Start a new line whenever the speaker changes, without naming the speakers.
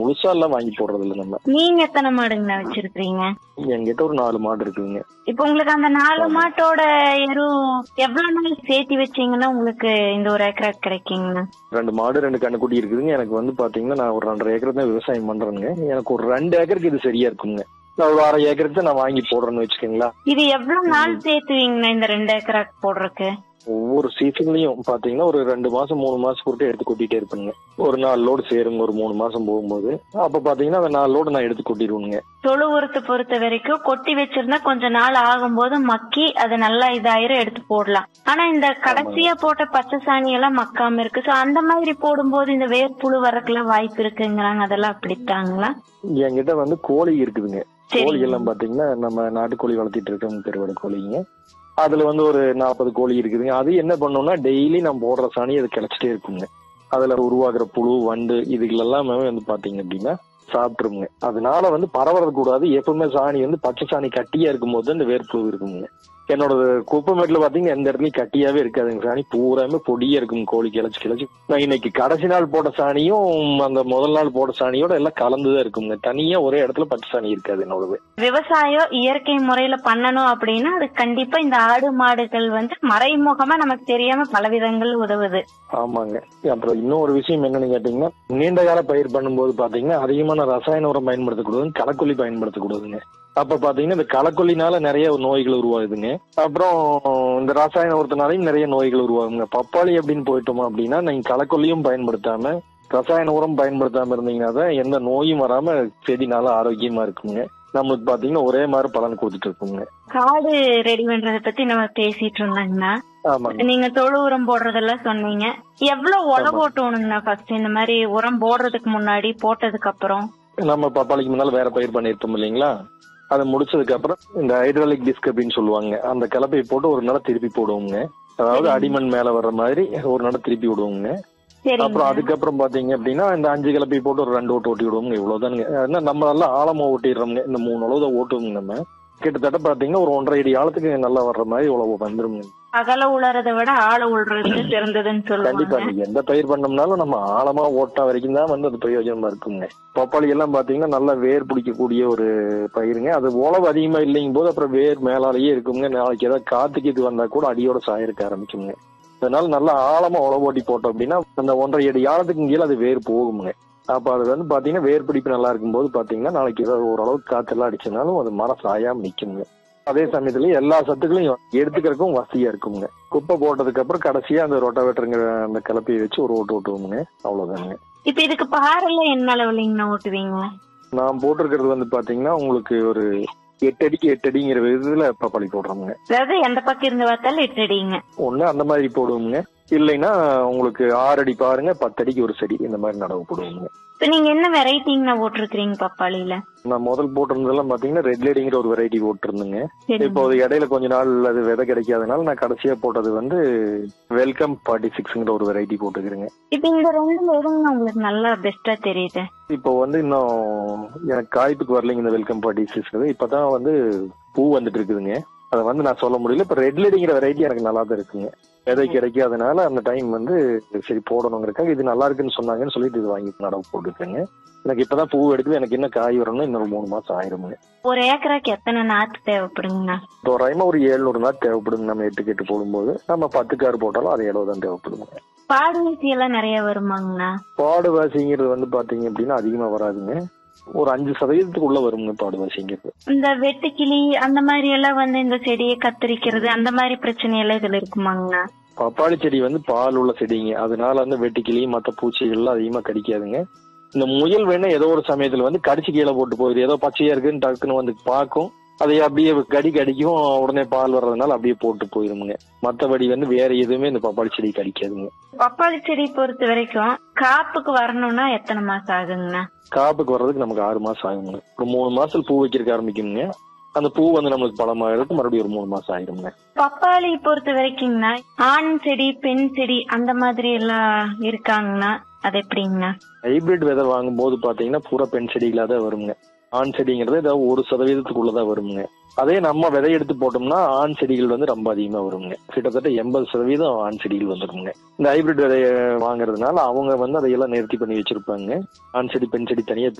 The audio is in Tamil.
முழுசா எல்லாம் வாங்கி போடுறது இல்ல நம்ம
நீங்க எத்தனை மாடுங்கண்ணா வச்சிருக்கீங்க
என்கிட்ட ஒரு நாலு மாடு இருக்குதுங்க
இப்போ உங்களுக்கு அந்த நாலு மாட்டோட எரு எவ்வளவு நாள் சேர்த்தி வச்சீங்கன்னா உங்களுக்கு இந்த ஒரு ஏக்கரா கிடைக்குங்கண்ணா
ரெண்டு மாடு ரெண்டு கண்ணுக்குட்டி இருக்குதுங்க எனக்கு வந்து பாத்தீங்கன்னா நான் ஒரு ரெண்டரை ஏக்கர் தான் விவசாயம் பண்றேங்க எனக்கு ஒரு ரெண்டு ஏக்கருக்கு இது சரியா இருக்குங்க நான் ஒரு அரை ஏக்கருக்கு தான் நான் வாங்கி போடுறேன்னு வச்சுக்கோங்களா
இது எவ்வளவு நாள் சேர்த்துவீங்கண்ணா இந்த ரெண்டு ஏக்கரா போடுறதுக்கு
ஒவ்வொரு சீசன்லயும் பாத்தீங்கன்னா ஒரு ரெண்டு மாசம் மூணு மாசம் பொறுத்து எடுத்து கொட்டிட்டே இருப்பேங்க ஒரு நாலு லோடு சேருங்க ஒரு மூணு மாசம் போகும்போது அப்ப பாத்தீங்கன்னா அந்த நாலு லோடு நான் எடுத்து கொட்டிடுவேங்க
தொழு உரத்தை பொறுத்த வரைக்கும் கொட்டி வச்சிருந்தா கொஞ்ச நாள் ஆகும்போது மக்கி அது நல்லா இதாயிரம் எடுத்து போடலாம் ஆனா இந்த கடைசியா போட்ட பச்சை சாணி எல்லாம் மக்காம இருக்கு சோ அந்த மாதிரி போடும்போது இந்த வேர்ப்புழு வரக்குலாம் வாய்ப்பு இருக்குங்கிறாங்க அதெல்லாம் அப்படித்தாங்களா
என்கிட்ட வந்து கோழி இருக்குதுங்க
சரி.
கோழி எல்லாம் பாத்தீங்கன்னா நம்ம நாட்டுக்கோழி வளர்த்திட்டு இருக்கோம் பெருவடை கோழிங்க அதுல வந்து ஒரு நாற்பது கோழி இருக்குதுங்க அது என்ன பண்ணோம்னா டெய்லி நம்ம போடுற சாணி அது கிடைச்சிட்டே இருக்குங்க அதுல உருவாகுற புழு வண்டு இதுகள் எல்லாமே வந்து பாத்தீங்க அப்படின்னா சாப்பிட்டுருங்க அதனால வந்து பரவறது கூடாது எப்பவுமே சாணி வந்து பச்சை சாணி கட்டியா இருக்கும்போது இந்த வேர்ப்புழு இருக்குங்க என்னோட குப்பமேட்டுல பாத்தீங்கன்னா எந்த இடத்துலயும் கட்டியாவே இருக்காதுங்க சாணி பூராமே பொடியா இருக்கும் கோழி கிளச்சு கிளச்சு நான் இன்னைக்கு கடைசி நாள் போட்ட சாணியும் அந்த முதல் நாள் போட்ட சாணியோட எல்லாம் கலந்துதான் இருக்குங்க தனியா ஒரே இடத்துல பச்சை சாணி இருக்காது என்னோடது
விவசாயம் இயற்கை முறையில பண்ணணும் அப்படின்னா அது கண்டிப்பா இந்த ஆடு மாடுகள் வந்து மறைமுகமா நமக்கு தெரியாம பல விதங்கள் உதவுது
ஆமாங்க அப்புறம் இன்னொரு விஷயம் என்னன்னு கேட்டீங்கன்னா நீண்ட கால பயிர் பண்ணும்போது பாத்தீங்கன்னா அதிகமான ரசாயன உரம் பயன்படுத்தக்கூடாது களக்கொல்லி பயன்படுத்தக்கூடாதுங்க அப்ப பாத்தீங்கன்னா இந்த களக்கொல்லினால நிறைய நோய்கள் உருவாகுதுங்க அப்புறம் இந்த ரசாயன உரத்தினாலையும் நிறைய நோய்கள் உருவாகுங்க பப்பாளி அப்படின்னு போயிட்டோமா அப்படின்னா நீங்க களக்கொல்லியும் பயன்படுத்தாம ரசாயன உரம் பயன்படுத்தாம இருந்தீங்கன்னா தான் எந்த நோயும் வராம செடி நல்லா ஆரோக்கியமா இருக்குங்க நம்மளுக்கு பாத்தீங்கன்னா ஒரே மாதிரி பலன் கொடுத்துட்டு இருக்குங்க
காடு ரெடி பண்றத பத்தி நம்ம பேசிட்டு இருந்தாங்கண்ணா
ஆமாங்க
நீங்க தொழு உரம் போடுறதெல்லாம் சொன்னீங்க எவ்வளவு உழவு ஓட்டணுங்கண்ணா ஃபர்ஸ்ட் இந்த மாதிரி உரம் போடுறதுக்கு முன்னாடி போட்டதுக்கு அப்புறம்
நம்ம பப்பாளிக்கு முன்னால வேற பயிர் பண்ணிருப்போம் இல்லைங்களா அதை முடிச்சதுக்கு அப்புறம் இந்த ஹைட்ராலிக் டிஸ்க் அப்படின்னு சொல்லுவாங்க அந்த கலப்பையை போட்டு ஒரு நட திருப்பி போடுவோங்க அதாவது அடிமண் மேல வர்ற மாதிரி ஒரு நட திருப்பி விடுவோங்க
சரிங்க
அப்புறம் அதுக்கப்புறம் பாத்தீங்க அப்படின்னா இந்த அஞ்சு கலப்பை போட்டு ஒரு ரெண்டு ஓட்டு ஓட்டி விடுவோங்க இவ்வளவுதானுங்க ஏன்னா நம்ம நல்லா ஆழமா ஓட்டிடுறோங்க இந்த மூணு அளவு தான் ஓட்டுவோங்க நம்ம கிட்டத்தட்ட பாத்தீங்கன்னா ஒரு ஒன்றரை அடி ஆழத்துக்கு நல்லா வர்ற மாதிரி இவ்வளவு வந்துருங்க
அகல உளறதை விட ஆழ உள்றது சிறந்ததுன்னு
கண்டிப்பா
சொல்லுவாங்க
நீங்க எந்த பயிர் பண்ணோம்னாலும் நம்ம ஆழமா ஓட்டா வரைக்கும் தான் வந்து அது பிரயோஜனமா இருக்குங்க பப்பாளி எல்லாம் பாத்தீங்கன்னா நல்லா வேர் பிடிக்கக்கூடிய ஒரு பயிருங்க அது உழவு அதிகமா இல்லைங்கும் போது அப்புறம் வேர் மேலாலேயே இருக்குங்க நாளைக்கு ஏதாவது காத்துக்கு இது வந்தா கூட அடியோட சாயிருக்க ஆரம்பிக்குங்க அதனால நல்லா ஆழமா உழவு ஓட்டி போட்டோம் அப்படின்னா அந்த ஒன்றரை அடி ஆழத்துக்கு கீழே அது வேர் போகுங்க அப்ப அது வந்து பாத்தீங்கன்னா வேர் பிடிப்பு நல்லா இருக்கும்போது பாத்தீங்கன்னா நாளைக்கு ஏதாவது ஓரளவுக்கு காத்தெல்லாம் அடிச்சனாலும் அது மரம் சாயாம நிக்குங்க அதே சமயத்துல எல்லா சத்துக்களையும் எடுத்துக்கிறதுக்கும் வசதியா இருக்குங்க குப்பை போட்டதுக்கு அப்புறம் கடைசியா அந்த ரொட்டவேட்டருங்கிற அந்த கலப்பையை வச்சு ஒரு ஓட்டு ஓட்டுவோங்க அவ்வளவுதாங்க
இப்ப இதுக்கு பாறைல்லாம் என்ன அளவுலங்கண்ணா ஓட்டுவீங்க
நான் போட்டிருக்கிறது வந்து பாத்தீங்கன்னா உங்களுக்கு ஒரு எட்டு அடிக்கு எட்டு அடிங்கிற விதத்துல பப்பாளி போடுறோமுங்க
அதாவது எந்த பக்கம் இருந்து பார்த்தாலும் எட்டு அடிங்க
ஒண்ணு அந்த மாதிரி போடுவோங்க இல்லைன்னா உங்களுக்கு ஆறு அடி பாருங்க பத்து அடிக்கு ஒரு செடி இந்த மாதிரி நடவு போடுவோங்க
இப்ப நீங்க என்ன வெரைட்டிங்கண்ணா போட்டிருக்கீங்க பப்பாளியில
நான் முதல் போட்டிருந்ததெல்லாம் பாத்தீங்கன்னா ரெட் லேடிங்கிற ஒரு வெரைட்டி போட்டிருந்தேங்க
சரி
இப்போ அது இடையில கொஞ்ச நாள் அது விதை கிடைக்காதனால நான் கடைசியா போட்டது வந்து வெல்கம் ஃபார்ட்டி சிக்ஸ்ங்கிற ஒரு வெரைட்டி போட்டுக்கிறேங்க
இப்ப இந்த ரெண்டுல எதுங்கண்ணா உங்களுக்கு நல்லா பெஸ்டா தெரியுது
இப்போ வந்து இன்னும் எனக்கு காய்ப்புக்கு வரலைங்க இந்த வெல்கம் ஃபார்ட்டி சிக்ஸ் இப்பதான் வந்து பூ வந்துட்டு இருக்குதுங்க அதை வந்து நான் சொல்ல முடியல இப்ப ரெட் லேடிங்கிற வெரைட்டி எனக்கு நல்லா தான் இருக்குங்க விதை கிடைக்காதனால அந்த டைம் வந்து சரி போடணுங்கிறக்காக இது நல்லா இருக்குன்னு சொன்னாங்கன்னு சொல்லிட்டு இது வாங்கி நடவு போட்டுருக்கேங்க எனக்கு இப்பதான் பூ எடுக்குது எனக்கு என்ன காய் வரணும்னா இன்னொரு மூணு மாசம் ஆயிருமுங்க
ஒரு ஏக்கராக்கு எத்தனை நாத்து தேவைப்படுங்கண்ணா
தோராயமா ஒரு ஏழுநூறு நாள் தேவைப்படுங்க நம்ம எட்டு கெட்டு போடும்போது நம்ம பத்து கார் போட்டாலும் அது எவ்வளவு தான் தேவைப்படுங்க
பாடு ஊசி எல்லாம் நிறைய வருமாங்கண்ணா
பாடுவாசிங்கிறது வந்து பாத்தீங்க அப்படின்னா அதிகமா வராதுங்க ஒரு அஞ்சு சதவீதத்துக்கு உள்ள வருங்க பாடுவாசிங்கிறது
இந்த வெட்டுக்கிளி அந்த மாதிரி எல்லாம் வந்து இந்த செடியை கத்திரிக்கிறது அந்த மாதிரி பிரச்சனை எல்லாம் இதுல இருக்குமாங்கண்ணா
பப்பாளி செடி வந்து பால் உள்ள செடிங்க அதனால வந்து வெட்டுக்கிளி மத்த பூச்சிகள்லாம் அதிகமா கடிக்காதுங்க இந்த முயல் வேணா ஏதோ ஒரு சமயத்துல வந்து கடிச்சு கீழே போட்டு போயிடுது ஏதோ பச்சையா இருக்குன்னு டக்குன்னு வந்து பார்க்கும் அதை அப்படியே கடி கடிக்கும் உடனே பால் வர்றதுனால அப்படியே போட்டு போயிருமுங்க மத்தபடி வந்து வேற எதுவுமே இந்த பப்பாளி செடி கடிக்காதுங்க
பப்பாளி செடி பொறுத்த வரைக்கும் காப்புக்கு வரணும்னா எத்தனை மாசம் ஆகுங்கண்ணா
காப்புக்கு வர்றதுக்கு நமக்கு ஆறு மாசம் ஆகுங்க ஒரு மூணு மாசத்துல பூ வைக்கிறதுக்கு ஆரம்பிக்குங்க அந்த பூ வந்து நம்மளுக்கு பழமாகிறதுக்கு மறுபடியும் ஒரு மூணு மாசம் ஆயிருங்க
பப்பாளி பொறுத்த வரைக்குங்கண்ணா ஆண் செடி பெண் செடி அந்த மாதிரி எல்லாம் இருக்காங்கண்ணா அது எப்படிங்கண்ணா
ஹைபிரிட் விதை வாங்கும்போது பாத்தீங்கன்னா பூரா பெண் செடிகளா தான் வருங்க ஆண் செடிங்கிறது ஏதாவது ஒரு சதவீதத்துக்குள்ளதான் வருங்க அதே நம்ம விதை எடுத்து போட்டோம்னா ஆண் செடிகள் வந்து ரொம்ப அதிகமா வருங்க கிட்டத்தட்ட எண்பது சதவீதம் ஆண் செடிகள் வந்துருங்க இந்த ஹைபிரிட் விதைய வாங்குறதுனால அவங்க வந்து அதையெல்லாம் நிறுத்தி பண்ணி வச்சிருப்பாங்க ஆண் செடி பெண் செடி தனியா